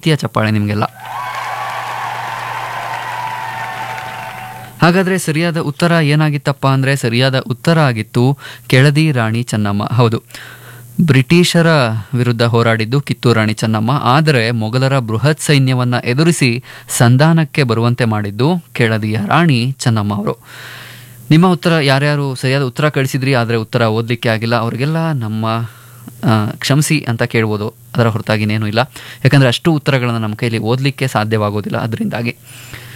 ಪ್ರೀತಿಯ ಚಪ್ಪಾಳೆ ನಿಮಗೆಲ್ಲ ಹಾಗಾದರೆ ಸರಿಯಾದ ಉತ್ತರ ಏನಾಗಿತ್ತಪ್ಪ ಅಂದರೆ ಸರಿಯಾದ ಉತ್ತರ ಆಗಿತ್ತು ಕೆಳದಿ ರಾಣಿ ಚೆನ್ನಮ್ಮ ಹೌದು ಬ್ರಿಟಿಷರ ವಿರುದ್ಧ ಹೋರಾಡಿದ್ದು ಕಿತ್ತೂರು ರಾಣಿ ಚೆನ್ನಮ್ಮ ಆದರೆ ಮೊಘಲರ ಬೃಹತ್ ಸೈನ್ಯವನ್ನು ಎದುರಿಸಿ ಸಂಧಾನಕ್ಕೆ ಬರುವಂತೆ ಮಾಡಿದ್ದು ಕೆಳದಿಯ ರಾಣಿ ಚೆನ್ನಮ್ಮ ಅವರು ನಿಮ್ಮ ಉತ್ತರ ಯಾರ್ಯಾರು ಸರಿಯಾದ ಉತ್ತರ ಕಳಿಸಿದ್ರಿ ಆದರೆ ಉತ್ತರ ಓದಲಿಕ್ಕೆ ಆಗಿಲ್ಲ ಅವರಿಗೆಲ್ಲ ನಮ್ಮ ಆ, ಕ್ಷಮಿಸಿ ಅಂತ ಕೇಳ್ಬೋದು ಅದರ ಹೊರತಾಗಿನೇನೂ ಇಲ್ಲ ಯಾಕಂದರೆ ಅಷ್ಟು ಉತ್ತರಗಳನ್ನು ನಮ್ಮ ಕೈಲಿ ಓದಲಿಕ್ಕೆ ಸಾಧ್ಯವಾಗೋದಿಲ್ಲ ಅದರಿಂದಾಗಿ